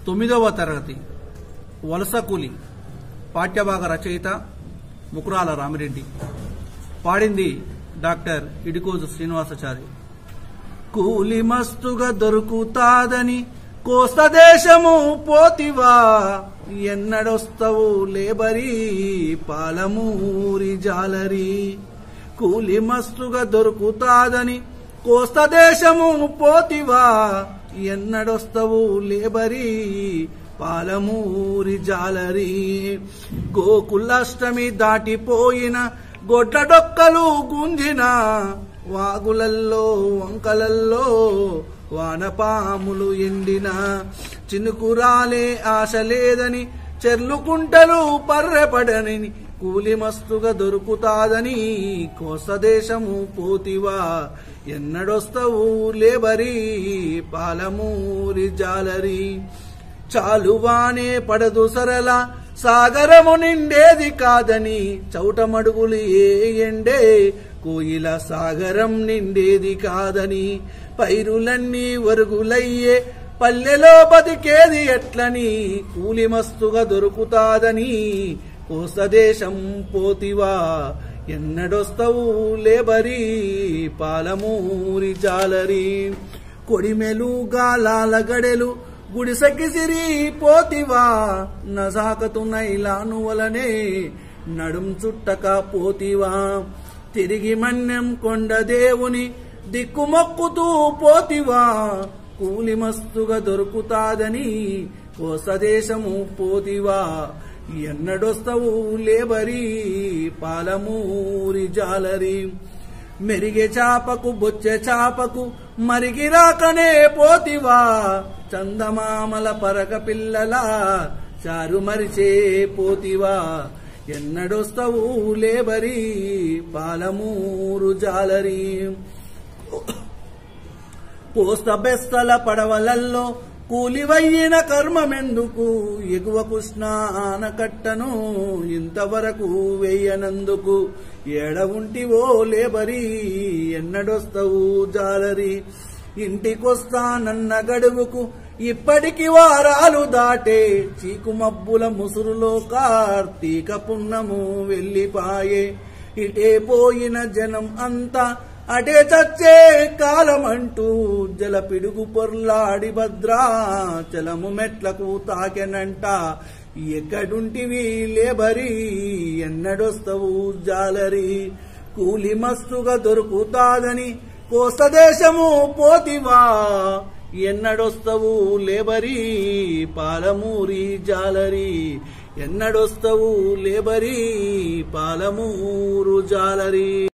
తొమ్మిదవ తరగతి వలస కూలి పాఠ్యభాగ రచయిత ముకురాల రామిరెడ్డి పాడింది డాక్టర్ ఇడికోజు శ్రీనివాసాచారి కూలి మస్తుగా దొరుకుతాదని కోస్త దేశము పోతివా ఎన్నడొస్తవు లేబరీ పాలమూరి జాలరి కూలి మస్తుగా దొరుకుతాదని కోస్త దేశము పోతివా ఎన్నడొస్తవు లేబరీ పాలమూరి జాలరి గోకులాష్టమి దాటిపోయిన గొడ్ల డొక్కలు గుంజిన వాగులల్లో వంకలల్లో వానపాములు ఎండిన చినుకురాలే ఆశ లేదని చెర్లుకుంటలు పర్రెపడని కూలి మస్తుగా దొరుకుతాదని కోసదేశము పోతివా ఎన్నడొస్తవు లేబరి పాలమూరి జాలరి చాలువానే పడదు సరళ సాగరము నిండేది కాదని చౌటమడుగులు ఏ ఎండే కోయిల సాగరం నిండేది కాదని పైరులన్నీ వరుగులయ్యే పల్లెలో బతికేది ఎట్లని కూలి మస్తుగా దొరుకుతాదని కోసదేశం పోతివా ఎన్నడొస్తవు లేబరి పాలమూరి జాలరి కొడిమెలు గాలాల గడెలు గుడిసెకిసిరి పోతివా నసాకతునైలాను వలనే నడుం చుట్టక పోతివా తిరిగి మన్యం కొండ దేవుని దిక్కుమొక్కుతూ పోతివా కూలి మస్తుగా దొరుకుతాదని కోసదేశము పోతివా ఎన్నడొస్తవు లేబరి పాలమూరి జాలరి మెరిగే చాపకు బొచ్చె చాపకు మరిగి రాకనే పోతివా చందమామల పరక పిల్లల చారు మరిచే పోతివా ఎన్నడొస్తవు లేబరి పాలమూరు జాలరి పోస్త బెస్తల పడవలల్లో కూలివయ్యిన కర్మమెందుకు ఎగువ కృష్ణ ఆనకట్టను ఇంతవరకు వెయ్యనందుకు ఏడ ఉంటివో లేబరి ఎన్నడొస్తవు జాలరి ఇంటికొస్తానన్న గడువుకు ఇప్పటికి వారాలు దాటే చీకుమబ్బుల ముసురులో కార్తీక పున్నము వెళ్ళిపాయే ఇటే పోయిన జనం అంతా అటే చచ్చే కాలమంటూ జల పిడుగు పొర్లాడి భద్రాచలము మెట్లకు తాకెనంట ఎక్కడుంటివి లేబరి ఎన్నడొస్తవు జాలరి కూలి మస్తుగా దొరుకుతాదని కోసదేశము పోతివా ఎన్నడొస్తవు లేబరి పాలమూరి జాలరి ఎన్నడొస్తవు లేబరి పాలమూరు జాలరి